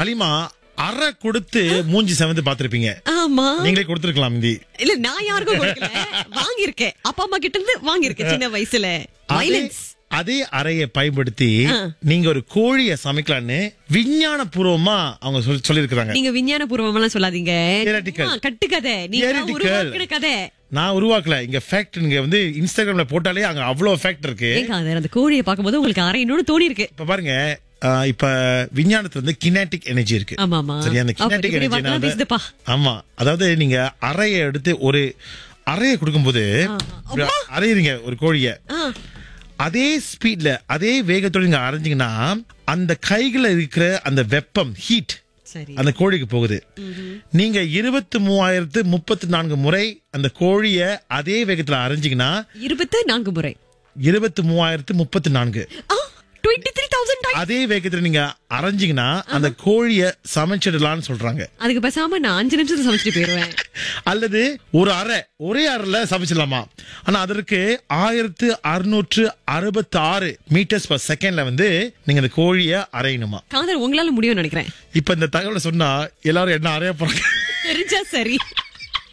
ஹலிமா அரை கொடுத்து மூஞ்சி செவந்து பாத்திருப்பீங்க ஆமா நீங்களே கொடுத்துருக்கலாம் இந்தி இல்ல நான் யாருக்கும் கொடுக்கல வாங்கியிருக்கேன் அப்பா அம்மா கிட்ட இருந்து வாங்கியிருக்கேன் சின்ன வயசுல அதே- வைலன்ஸ் அதே அறையை பயன்படுத்தி நீங்க ஒரு கோழிய சமைக்கலான்னு விஞ்ஞான பூர்வமா அவங்க சொல்லி சொல்லியிருக்கிறாங்க நீங்க விஞ்ஞான பூர்வமெல்லாம் சொல்லாதீங்க Theoretical. ஆ, கட்டுக்கதை நீங்க Theoretical. உருவாக்குன கதை நான் உருவாக்கல இங்க ஃபேக்ட் நீங்க வந்து இன்ஸ்டாகிராம்ல போட்டாலே அங்க அவ்வளவு ஃபேக்ட் இருக்கு ஏங்க அது அந்த கோழியை பார்க்கும்போது உங்களுக்கு அரையணும்னு தோணி இருக்கு இப்ப பாருங்க ஆஹ், இப்ப விஞ்ஞானத்துல வந்து கினேட்டிக் எனர்ஜி இருக்கு ஆமா ஆமா சரியா அந்த அப்ப கினேட்டிக் இப்படி வார்த்தைலாம் எனர்ஜி பேசுதுப்பா ஆமா அதாவது நீங்க அறையை எடுத்து ஒரு அறையை கொடுக்கும்போது இப்படி அரையுறீங்க ஒரு கோழிய ஆ, அதே ஸ்பீட்ல அதே வேகத்தோட நீங்க அரைஞ்சீங்கன்னா அந்த கைகளை இருக்கிற அந்த வெப்பம் ஹீட் சரி அந்த கோழிக்கு போகுது நீங்க இருபத்தி மூவாயிரத்து முப்பத்தி நான்கு முறை அந்த கோழிய அதே வேகத்துல அரைஞ்சீங்கன்னா இருபத்து நான்கு முறை இருபத்தி மூவாயிரத்து முப்பத்தி நான்கு டுவெண்ட்டி த்ரீ தௌசண்ட் அதே வேகத்துல நீங்க அரைஞ்சீங்கன்னா அந்த கோழிய சமைச்சிடலாம்னு சொல்றாங்க அதுக்கு பேசாம நான் அஞ்சு நிமிஷத்துல சமைச்சிட்டு போயிருவேன் அல்லது ஒரு அறை ஒரே அறைல சமைச்சிடலாமா ஆனா அதற்கு ஆயிரத்து அறுநூற்று அறுபத்தி ஆறு மீட்டர்ஸ் பர் செகண்ட்ல வந்து நீங்க அந்த கோழிய அரையணுமா காதல் உங்களால முடியும்னு நினைக்கிறேன் இப்ப இந்த தகவலை சொன்னா எல்லாரும் என்ன அறைய போறாங்க தெரிஞ்சா சரி